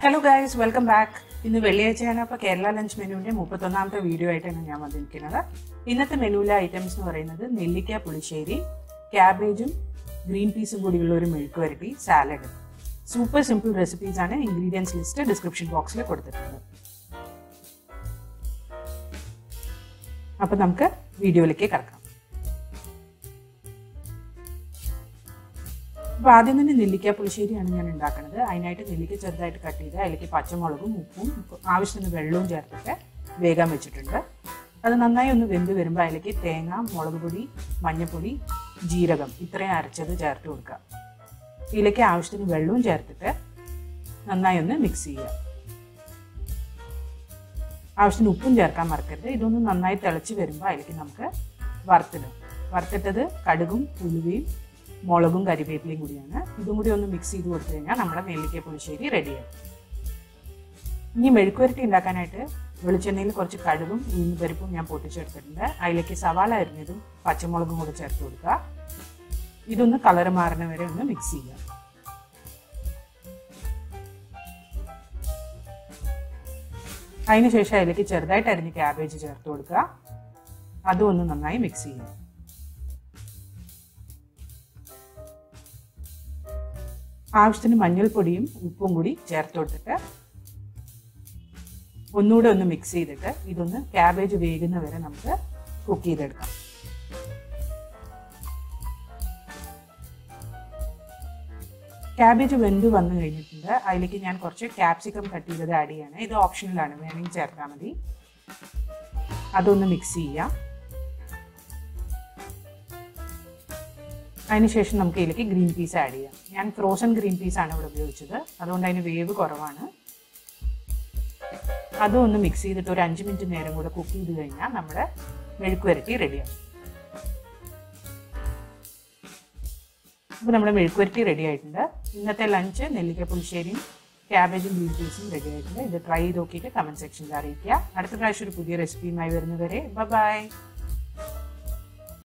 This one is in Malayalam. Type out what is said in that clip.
ഹലോ ഗൈസ് വെൽക്കം ബാക്ക് ഇന്ന് വെള്ളിയാഴ്ചയാണ് അപ്പോൾ കേരള ലഞ്ച് മെനുവിൻ്റെ മുപ്പത്തൊന്നാമത്തെ വീഡിയോ ആയിട്ടാണ് ഞാൻ വന്നിരിക്കുന്നത് ഇന്നത്തെ മെനുവിലെ ഐറ്റംസ് എന്ന് പറയുന്നത് നെല്ലിക്ക പുളിശ്ശേരി ക്യാബേജും ഗ്രീൻ പീസും കൂടിയുള്ള ഒരു മെഴുക്ക് വരട്ടി സാലഡ് സൂപ്പർ സിമ്പിൾ റെസിപ്പീസ് ആണ് ഇൻഗ്രീഡിയൻസ് ലിസ്റ്റ് ഡിസ്ക്രിപ്ഷൻ ബോക്സിൽ കൊടുത്തിട്ടുണ്ട് അപ്പോൾ നമുക്ക് വീഡിയോയിലേക്ക് കിടക്കാം അപ്പോൾ ആദ്യം തന്നെ നെല്ലിക്ക പുളിശ്ശേരിയാണ് ഞാൻ ഉണ്ടാക്കുന്നത് അതിനായിട്ട് നെല്ലിക്ക ചെറുതായിട്ട് കട്ട് ചെയ്ത് അതിലേക്ക് പച്ചമുളകും ഉപ്പും ആവശ്യത്തിന് വെള്ളവും ചേർത്തിട്ട് വേഗം വെച്ചിട്ടുണ്ട് അത് നന്നായി ഒന്ന് വെന്ത് വരുമ്പോൾ അതിലേക്ക് തേങ്ങ മുളക് പൊടി മഞ്ഞൾപ്പൊടി ജീരകം ഇത്രയും അരച്ചത് ചേർത്ത് കൊടുക്കുക ഇതിലേക്ക് ആവശ്യത്തിന് വെള്ളവും ചേർത്തിട്ട് നന്നായി ഒന്ന് മിക്സ് ചെയ്യുക ആവശ്യത്തിന് ഉപ്പും ചേർക്കാൻ മറക്കരുത് ഇതൊന്ന് നന്നായി തിളച്ച് വരുമ്പോൾ അതിലേക്ക് നമുക്ക് വറുത്തിടും വറുത്തിട്ടത് കടുകും ഉലുവയും മുളകും കരിവേപ്പിലയും കൂടിയാണ് ഇതും കൂടി ഒന്ന് മിക്സ് ചെയ്ത് കൊടുത്തു കഴിഞ്ഞാൽ നമ്മുടെ നെല്ലിക്ക പുളിശ്ശേരി റെഡിയായി ഇനി മെഴുക്കുവരട്ടി ഉണ്ടാക്കാനായിട്ട് വെളിച്ചെണ്ണയിൽ കുറച്ച് കടുകും ഉഴുന്നുപരിപ്പും ഞാൻ പൊട്ടിച്ചെടുത്തിട്ടുണ്ട് അതിലേക്ക് സവാള അരിഞ്ഞതും പച്ചമുളകും കൂടി ചേർത്ത് കൊടുക്കുക ഇതൊന്ന് കളർ മാറുന്ന വരെ ഒന്ന് മിക്സ് ചെയ്യുക അതിനുശേഷം അതിലേക്ക് ചെറുതായിട്ട് അരിഞ്ഞ് ക്യാബേജ് ചേർത്ത് കൊടുക്കുക അതും ഒന്ന് നന്നായി മിക്സ് ചെയ്യുക ആവശ്യത്തിന് മഞ്ഞൾപ്പൊടിയും ഉപ്പും കൂടി ചേർത്ത് കൊടുത്തിട്ട് ഒന്നുകൂടെ ഒന്ന് മിക്സ് ചെയ്തിട്ട് ഇതൊന്ന് ക്യാബേജ് വേകുന്ന വരെ നമുക്ക് കുക്ക് ചെയ്തെടുക്കാം ക്യാബേജ് വെന്ത് വന്നു കഴിഞ്ഞിട്ടുണ്ട് അതിലേക്ക് ഞാൻ കുറച്ച് ക്യാപ്സിക്കം കട്ട് ചെയ്തത് ആഡ് ചെയ്യാണ് ഇത് ഓപ്ഷണലാണ് വേണമെങ്കിൽ ചേർത്താൽ മതി അതൊന്ന് മിക്സ് ചെയ്യാം അതിനുശേഷം നമുക്ക് ഇതിലേക്ക് ഗ്രീൻ പീസ് ആഡ് ചെയ്യാം ഞാൻ ഫ്രോസൺ ഗ്രീൻ പീസ് ആണ് ഇവിടെ ഉപയോഗിച്ചത് അതുകൊണ്ട് അതിന് വേവ് കുറവാണ് അതും ഒന്ന് മിക്സ് ചെയ്തിട്ട് ഒരു അഞ്ച് മിനിറ്റ് നേരം കൂടെ കുക്ക് ചെയ്ത് കഴിഞ്ഞാൽ നമ്മുടെ മെഴുക്ക് വരട്ടി റെഡിയാവും അപ്പോൾ നമ്മുടെ മെഴുക്ക് വരട്ടി റെഡി ആയിട്ടുണ്ട് ഇന്നത്തെ ലഞ്ച് നെല്ലിക്ക പുളിശ്ശേരിയും ക്യാബേജും ഗ്രീൻ പീസും റെഡി ആയിട്ടുണ്ട് ഇത് ട്രൈ ചെയ്ത് നോക്കിയിട്ട് കമൻറ്റ് സെക്ഷനിൽ അറിയിക്കുക അടുത്ത പ്രാവശ്യം ഒരു പുതിയ റെസിപ്പിയുമായി വരുന്നവരെ ബൈ